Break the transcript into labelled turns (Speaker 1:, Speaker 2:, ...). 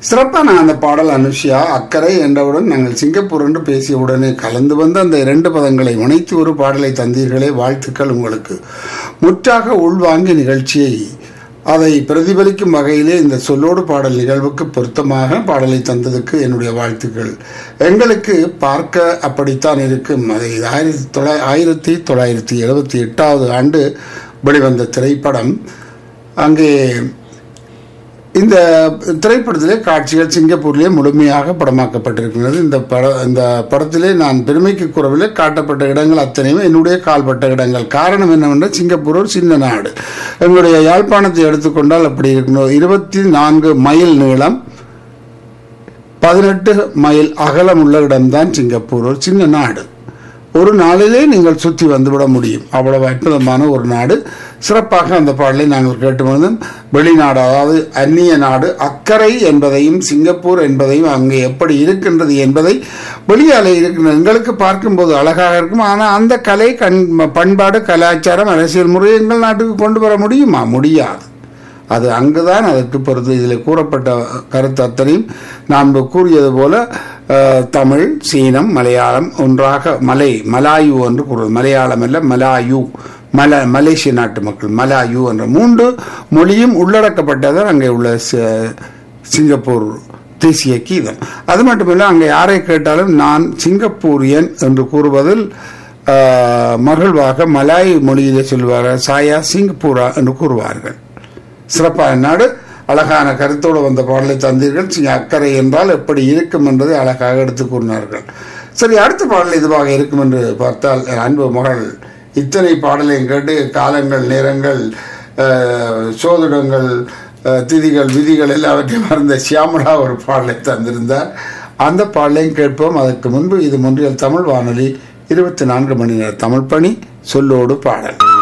Speaker 1: சிறப்பான அந்த பாடல் அனுஷியா அக்கறை என்றவுடன் நாங்கள் சிங்கப்பூர் என்று பேசிய உடனே கலந்து வந்து அந்த இரண்டு பதங்களை இணைத்து ஒரு பாடலை தந்தீர்களே வாழ்த்துக்கள் உங்களுக்கு முற்றாக உள்வாங்கி நிகழ்ச்சியை அதை பிரதிபலிக்கும் வகையிலே இந்த சொல்லோடு பாடல் நிகழ்வுக்கு பொருத்தமாக பாடலை தந்ததுக்கு என்னுடைய வாழ்த்துக்கள் எங்களுக்கு பார்க்க அப்படித்தான் இருக்கும் அதை ஆயிரத்தி தொள்ளா ஆயிரத்தி தொள்ளாயிரத்தி எழுபத்தி எட்டாவது ஆண்டு வெளிவந்த திரைப்படம் அங்கே இந்த திரைப்படத்திலே காட்சிகள் சிங்கப்பூரிலே முழுமையாக படமாக்கப்பட்டிருக்கிறது இந்த பட இந்த படத்திலே நான் பெருமைக்கு கூறவில்லை காட்டப்பட்ட இடங்கள் அத்தனையுமே என்னுடைய கால்பட்ட இடங்கள் காரணம் என்னவென்றால் சிங்கப்பூர் ஒரு சின்ன நாடு எங்களுடைய யாழ்ப்பாணத்தை எடுத்துக்கொண்டால் அப்படி இருக்கணும் இருபத்தி நான்கு மைல் நீளம் பதினெட்டு மைல் அகலம் உள்ள இடம்தான் சிங்கப்பூர் ஒரு சின்ன நாடு ஒரு நாளிலே நீங்கள் சுற்றி வந்துவிட முடியும் அவ்வளவு அற்புதமான ஒரு நாடு சிறப்பாக அந்த பாடலை நாங்கள் கேட்டு வந்தோம் வெளிநாடு அதாவது அந்நிய நாடு அக்கறை என்பதையும் சிங்கப்பூர் என்பதையும் அங்கே எப்படி இருக்கின்றது என்பதை வெளியாலே இருக்கின்ற எங்களுக்கு பார்க்கும்போது அழகாக இருக்கும் ஆனால் அந்த கலை கண் பண்பாடு கலாச்சாரம் அரசியல் முறை எங்கள் நாட்டுக்கு கொண்டு வர முடியுமா முடியாது அது அங்குதான் அதற்கு பொறுத்து இதில் கூறப்பட்ட கருத்து அத்தனையும் நான் கூறியது போல அஹ், தமிழ் சீனம் மலையாளம் ஒன்றாக மலை மலாயு என்று கூறுவது மலையாளம் அல்ல மலாயு மல மலேசிய நாட்டு மக்கள் மலாயு என்ற மூன்று மொழியும் உள்ளடக்கப்பட்டதான் அங்கே உள்ள ச- சிங்கப்பூர் தேசிய கீதம் அது மட்டுமில்லை அங்கே யாரை கேட்டாலும் நான் சிங்கப்பூரியன் என்று கூறுவதில் ஆஹ், மகிழ்வாக மலாய் மொழியிலே சொல்வார்கள் சாயா சிங்கப்பூரா என்று கூறுவார்கள் சிறப்பான நாடு அழகான கருத்தோடு வந்த பாடலை தந்தீர்கள் சிங்க அக்கறை என்றால் எப்படி இருக்கும் என்பதை அழகாக எடுத்து கூறினார்கள் சரி அடுத்த பாடல் இதுவாக இருக்கும் என்று பார்த்தால் என் அன்பு மகள் இத்தனை பாடலையும் கேட்டு காலங்கள் நேரங்கள் அஹ், சோதிடங்கள் அஹ், திதிகள் விதிகள் எல்லாவற்றையும் மறந்த சியாமலா ஒரு பாடலை தந்திருந்தார் அந்த பாடலையும் கேட்போம் அதற்கு முன்பு இது முன்றியல் தமிழ் வானொலி இருபத்தி நான்கு மணி நேர தமிழ் பணி சொல்லோடு பாடல்